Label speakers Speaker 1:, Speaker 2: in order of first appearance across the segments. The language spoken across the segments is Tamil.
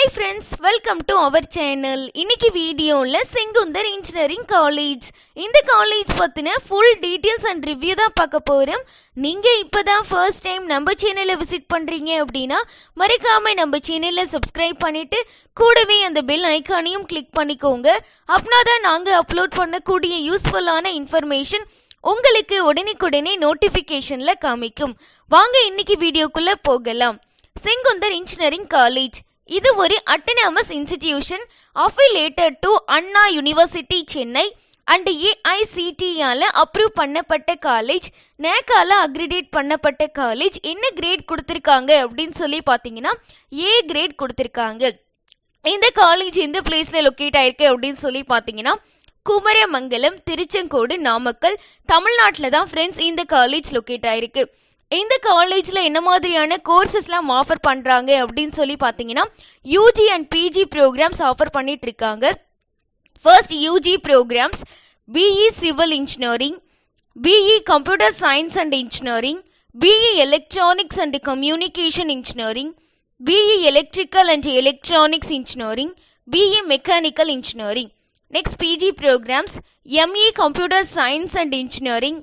Speaker 1: Friends welcome to our channel இன்னைக்கு வீடியோவில் செங்குந்தர் இன்ஜினியரிங் காலேஜ் இந்த காலேஜ் பற்றின ஃபுல் டீட்டெயில்ஸ் அண்ட் ரிவ்யூ தான் பார்க்க போகிறோம் நீங்கள் இப்போ தான் ஃபர்ஸ்ட் டைம் நம்ம சேனலை விசிட் பண்ணுறீங்க அப்படின்னா மறக்காம நம்ம சேனலை சப்ஸ்கிரைப் பண்ணிட்டு கூடவே அந்த பெல் ஐக்கானையும் கிளிக் பண்ணிக்கோங்க அப்படின்னா தான் நாங்கள் அப்லோட் பண்ணக்கூடிய யூஸ்ஃபுல்லான இன்ஃபர்மேஷன் உங்களுக்கு உடனுக்குடனே நோட்டிஃபிகேஷனில் காமிக்கும் வாங்க இன்னைக்கு வீடியோக்குள்ளே போகலாம் செங்குந்தர் இன்ஜினியரிங் காலேஜ் இது ஒரு autonomous institution affiliated to Anna university Chennai and ஏஐசிடியால அப்ரூவ் பண்ணப்பட்ட காலேஜ் நேக்கால அக்ரிடேட் பண்ணப்பட்ட காலேஜ் என்ன கிரேட் கொடுத்துருக்காங்க அப்படின்னு சொல்லி பார்த்தீங்கன்னா ஏ கிரேட் கொடுத்துருக்காங்க இந்த காலேஜ் எந்த பிளேஸ்ல லொக்கேட் ஆயிருக்கு அப்படின்னு சொல்லி பார்த்தீங்கன்னா குமரமங்கலம் திருச்செங்கோடு நாமக்கல் தமிழ்நாட்டில் தான் ஃப்ரெண்ட்ஸ் இந்த காலேஜ் லொக்கேட் ஆயிருக்கு இந்த காலேஜில் என்ன மாதிரியான கோர்சஸ்லாம் ஆஃபர் பண்ணுறாங்க அப்படின்னு சொல்லி பார்த்தீங்கன்னா UG and PG programmes offer பண்ணிட்டு இருக்காங்க first UG programmes BE civil engineering BE computer science and engineering BE electronics and communication engineering BE electrical and electronics engineering BE mechanical engineering next PG programmes ME computer science and engineering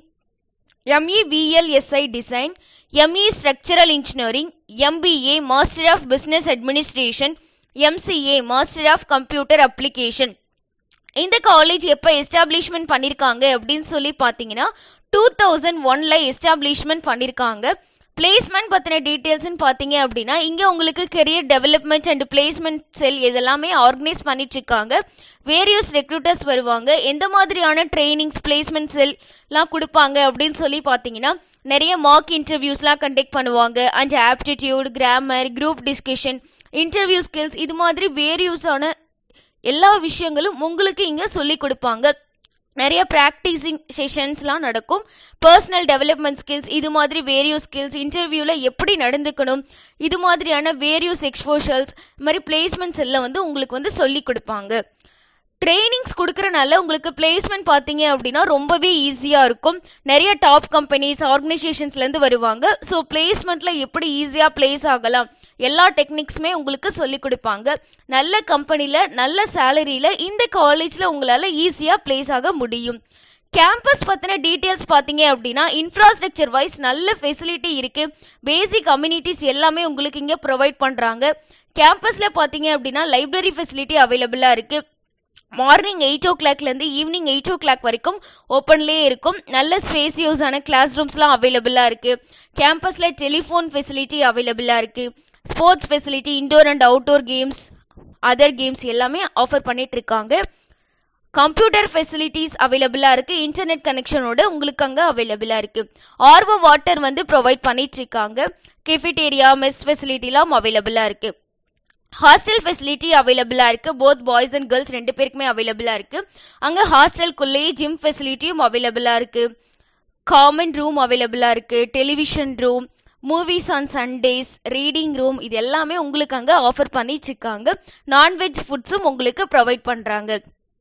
Speaker 1: ME VLSI Design, ME Structural Engineering, MBA Master of Business Administration, MCA Master of Computer Application. இந்த காலேஜ் எப்போ எஸ்டாப்ளிஷ்மெண்ட் பண்ணியிருக்காங்க அப்படின்னு சொல்லி பார்த்தீங்கன்னா டூ தௌசண்ட் ஒன்ல எஸ்டாப்ளிஷ்மெண்ட் பண்ணியிருக்காங்க பிளேஸ்மெண்ட் பற்றின டீட்டெயில்ஸ்னு பார்த்தீங்க அப்படின்னா இங்கே உங்களுக்கு career development and placement cell இதெல்லாமே ஆர்கனைஸ் பண்ணிட்டு இருக்காங்க வேரியஸ் ரெக்ரூட்டர்ஸ் வருவாங்க எந்த மாதிரியான ட்ரைனிங்ஸ் பிளேஸ்மெண்ட் செல்லாம் கொடுப்பாங்க அப்படின்னு சொல்லி பார்த்தீங்கன்னா நிறைய மார்க் இன்டர்வியூஸ்லாம் கண்டக்ட் பண்ணுவாங்க and aptitude grammar group discussion interview skills இது மாதிரி வேரியஸான எல்லா விஷயங்களும் உங்களுக்கு இங்கே சொல்லி கொடுப்பாங்க நிறைய ப்ராக்டிஸிங் செஷன்ஸ்லாம் நடக்கும் பர்சனல் டெவலப்மெண்ட் ஸ்கில்ஸ் இது மாதிரி வேரியஸ் ஸ்கில்ஸ் இன்டர்வியூவில் எப்படி நடந்துக்கணும் இது மாதிரியான வேரியஸ் எக்ஸ்போஷர்ஸ் இது மாதிரி பிளேஸ்மெண்ட்ஸ் எல்லாம் வந்து உங்களுக்கு வந்து சொல்லி கொடுப்பாங்க ட்ரைனிங்ஸ் கொடுக்குறனால உங்களுக்கு பிளேஸ்மெண்ட் பார்த்தீங்க அப்படின்னா ரொம்பவே ஈஸியாக இருக்கும் நிறைய டாப் கம்பெனிஸ் ஆர்கனைசேஷன்ஸ்லேருந்து வருவாங்க ஸோ பிளேஸ்மெண்ட்டில் எப்படி ஈஸியாக பிளேஸ் ஆகலாம் எல்லா டெக்னிக்ஸுமே உங்களுக்கு சொல்லி கொடுப்பாங்க நல்ல கம்பெனியில் நல்ல சேலரியில் இந்த காலேஜில் உங்களால் ஈஸியாக பிளேஸ் ஆக முடியும் கேம்பஸ் பற்றின டீட்டெயில்ஸ் பார்த்தீங்க அப்படின்னா இன்ஃப்ராஸ்ட்ரக்சர் வைஸ் நல்ல ஃபெசிலிட்டி இருக்குது பேசிக் கம்யூனிட்டிஸ் எல்லாமே உங்களுக்கு இங்கே ப்ரொவைட் பண்ணுறாங்க கேம்பஸில் பார்த்தீங்க அப்படின்னா லைப்ரரி ஃபெசிலிட்டி அவைலபிளாக இருக்குது மார்னிங் எயிட் ஓ கிளாக்லேருந்து ஈவினிங் எயிட் ஓ கிளாக் வரைக்கும் ஓப்பன்லேயே இருக்கும் நல்ல ஸ்பேசியஸான கிளாஸ் ரூம்ஸ்லாம் அவைலபிளாக இருக்குது கேம்பஸில் டெலிஃபோன் ஃபெசிலிட்டி அவைலபிளாக இருக்குது sports facility indoor and outdoor games other games எல்லாமே ஆஃபர் பண்ணிட்டு இருக்காங்க கம்ப்யூட்டர் ஃபெசிலிட்டிஸ் அவைலபிளாக இருக்குது இன்டர்நெட் கனெக்ஷனோட உங்களுக்கு அங்கே அவைலபிளாக இருக்குது ஆர்வோ வாட்டர் வந்து ப்ரொவைட் பண்ணிட்டு இருக்காங்க கெஃபிடேரியா மெஸ் ஃபெசிலிட்டிலாம் அவைலபிளாக இருக்குது ஹாஸ்டல் ஃபெசிலிட்டி அவைலபிளாக இருக்குது போத் பாய்ஸ் அண்ட் கேர்ள்ஸ் ரெண்டு பேருக்குமே அவைலபிளாக இருக்குது அங்கே ஹாஸ்டலுக்குள்ளேயே ஜிம் ஃபெசிலிட்டியும் அவைலபிளாக இருக்குது காமன் ரூம் அவைலபிளாக இருக்குது television room movies on Sundays reading room இது எல்லாமே உங்களுக்கு அங்கே ஆஃபர் பண்ணிட்டு இருக்காங்க நான்வெஜ் ஃபுட்ஸும் உங்களுக்கு ப்ரொவைட் பண்ணுறாங்க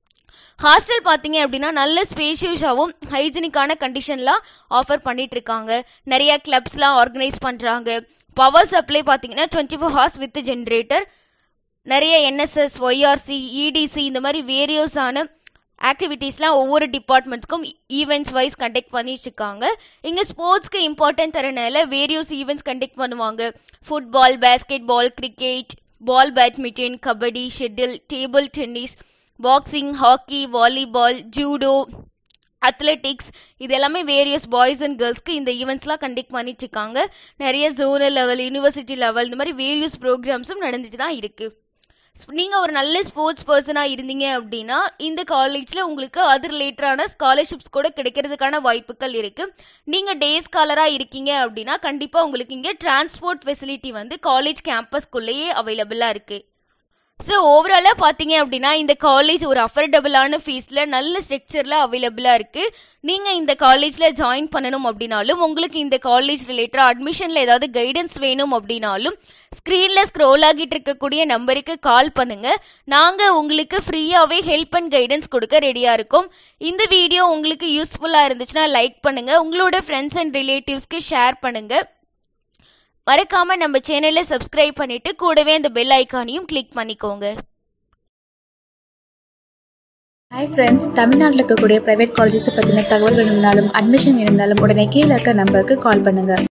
Speaker 1: ஹாஸ்டல் பார்த்தீங்க அப்படின்னா நல்ல ஸ்பேஷியஸாகவும் ஹைஜீனிக்கான கண்டிஷன்லாம் ஆஃபர் பண்ணிட்டு இருக்காங்க நிறைய கிளப்ஸ்லாம் ஆர்கனைஸ் பண்ணுறாங்க பவர் சப்ளை பார்த்தீங்கன்னா twenty four hours with generator நிறைய என்எஸ்எஸ் ஒய்ஆர்சி இடிசி இந்த மாதிரி வேரியஸான ஆக்டிவிட்டீஸ்லாம் ஒவ்வொரு டிபார்ட்மெண்ட்ஸ்க்கும் ஈவெண்ட்ஸ் வைஸ் கண்டக்ட் பண்ணிட்டு இருக்காங்க இங்கே ஸ்போர்ட்ஸ்க்கு இம்பார்ட்டன்ட் தரனால வேரியஸ் ஈவெண்ட்ஸ் கண்டக்ட் பண்ணுவாங்க football basketball cricket ball badminton kabaddi shuttle table tennis boxing hockey volleyball judo athletics இது எல்லாமே வேரியஸ் பாய்ஸ் அண்ட் கேர்ள்ஸ்க்கு இந்த ஈவெண்ட்ஸ்லாம் கண்டக்ட் பண்ணிட்டு இருக்காங்க நிறைய ஜோனல் லெவல் யூனிவர்சிட்டி லெவல் இந்த மாதிரி வேரியஸ் ப்ரோக்ராம்ஸும் நடந்துட்டு தான் இருக்குது நீங்கள் ஒரு நல்ல ஸ்போர்ட்ஸ் பர்சனாக இருந்தீங்க அப்படின்னா இந்த காலேஜில் உங்களுக்கு அது ரிலேட்டடான ஸ்காலர்ஷிப்ஸ் கூட கிடைக்கிறதுக்கான வாய்ப்புகள் இருக்குது நீங்கள் டே ஸ்காலராக இருக்கீங்க அப்படின்னா கண்டிப்பாக உங்களுக்கு இங்கே டிரான்ஸ்போர்ட் ஃபெசிலிட்டி வந்து காலேஜ் கேம்பஸ்க்குள்ளேயே அவைலபிளாக இருக்குது ஸோ ஓவராலாக பார்த்தீங்க அப்படின்னா இந்த காலேஜ் ஒரு அஃபோர்டபுளான ஃபீஸில் நல்ல ஸ்ட்ரக்சரில் அவைலபிளாக இருக்குது நீங்கள் இந்த காலேஜில் ஜாயின் பண்ணணும் அப்படின்னாலும் உங்களுக்கு இந்த காலேஜ் ரிலேட்டடாக அட்மிஷனில் ஏதாவது கைடன்ஸ் வேணும் அப்படின்னாலும் ஸ்க்ரீனில் ஸ்க்ரோல் ஆகிட்டு இருக்கக்கூடிய நம்பருக்கு கால் பண்ணுங்கள் நாங்கள் உங்களுக்கு ஃப்ரீயாகவே ஹெல்ப் அண்ட் கைடன்ஸ் கொடுக்க ரெடியாக இருக்கோம் இந்த வீடியோ உங்களுக்கு யூஸ்ஃபுல்லாக இருந்துச்சுன்னா லைக் பண்ணுங்கள் உங்களோட ஃப்ரெண்ட்ஸ் அண்ட் ரிலேட்டிவ்ஸ்க்கு ஷேர் பண்ணுங்கள் மறக்காம நம்ம சேனலை சப்ஸ்கிரைப் பண்ணிட்டு கூடவே அந்த பெல் ஐக்கானையும் கிளிக் பண்ணிக்கோங்க
Speaker 2: ஹாய் ஃப்ரெண்ட்ஸ் தமிழ்நாட்டில் இருக்கக்கூடிய பிரைவேட் காலேஜஸ் பற்றின தகவல் வேணும்னாலும் அட்மிஷன் வேணும்னாலும் உடனே கீழே இருக்க நம்பருக்கு கால் பண்ணுங்க